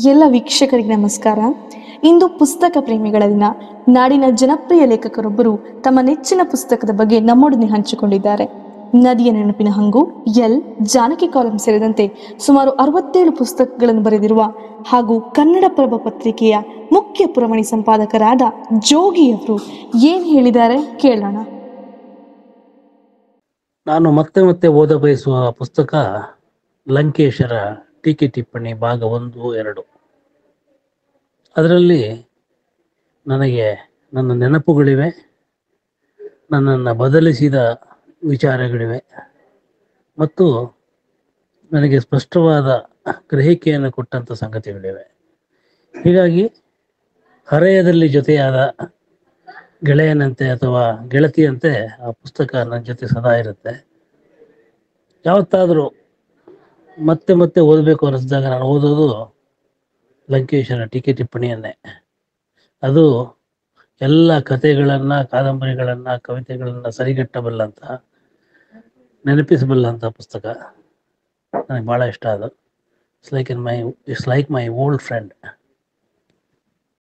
ಎಲ್ಲ ವೀಕ್ಷಕರಿಗೆ ನಮಸ್ಕಾರ ಇಂದು ಪುಸ್ತಕ ಪ್ರೇಮಿಗಳ ದಿನ ನಾಡಿನ ಜನಪ್ರಿಯ ಲೇಖಕರೊಬ್ಬರು ತಮ್ಮ ನೆಚ್ಚಿನ ಪುಸ್ತಕದ ಬಗ್ಗೆ ನಮ್ಮೊಡನೆ ಹಂಚಿಕೊಂಡಿದ್ದಾರೆ ನದಿಯ ನೆನಪಿನ ಹಂಗು ಎಲ್ ಜಾನಕಿ ಕಾಲಂ ಸೇರಿದಂತೆ ಸುಮಾರು ಅರವತ್ತೇಳು ಪುಸ್ತಕಗಳನ್ನು ಬರೆದಿರುವ ಹಾಗೂ ಕನ್ನಡಪ್ರಭ ಪತ್ರಿಕೆಯ ಮುಖ್ಯ ಪುರಮಣಿ ಸಂಪಾದಕರಾದ ಜೋಗಿಯವರು ಏನ್ ಹೇಳಿದ್ದಾರೆ ಕೇಳೋಣ ನಾನು ಮತ್ತೆ ಮತ್ತೆ ಓದ ಬಯಸುವ ಪುಸ್ತಕ ಲಂಕೇಶರ ಟೀಕೆ ಟಿಪ್ಪಣಿ ಭಾಗ ಒಂದು ಎರಡು ಅದರಲ್ಲಿ ನನಗೆ ನನ್ನ ನೆನಪುಗಳಿವೆ ನನ್ನನ್ನು ಬದಲಿಸಿದ ವಿಚಾರಗಳಿವೆ ಮತ್ತು ನನಗೆ ಸ್ಪಷ್ಟವಾದ ಗ್ರಹಿಕೆಯನ್ನು ಕೊಟ್ಟಂಥ ಸಂಗತಿಗಳಿವೆ ಹೀಗಾಗಿ ಹರೆಯದಲ್ಲಿ ಜೊತೆಯಾದ ಗೆಳೆಯನಂತೆ ಅಥವಾ ಗೆಳತಿಯಂತೆ ಆ ಪುಸ್ತಕ ನನ್ನ ಜೊತೆ ಸದಾ ಇರುತ್ತೆ ಯಾವತ್ತಾದರೂ ಮತ್ತೆ ಮತ್ತೆ ಓದಬೇಕು ಅನ್ನಿಸಿದಾಗ ನಾನು ಓದೋದು ಲಂಕೇಶನ ಟೀಕೆ ಟಿಪ್ಪಣಿಯನ್ನೇ ಅದು ಎಲ್ಲ ಕಥೆಗಳನ್ನು ಕಾದಂಬರಿಗಳನ್ನು ಕವಿತೆಗಳನ್ನು ಸರಿಗಟ್ಟಬಲ್ಲಂಥ ನೆನಪಿಸಬಲ್ಲಂಥ ಪುಸ್ತಕ ನನಗೆ ಭಾಳ ಇಷ್ಟ ಅದು it's like in my it's like my old friend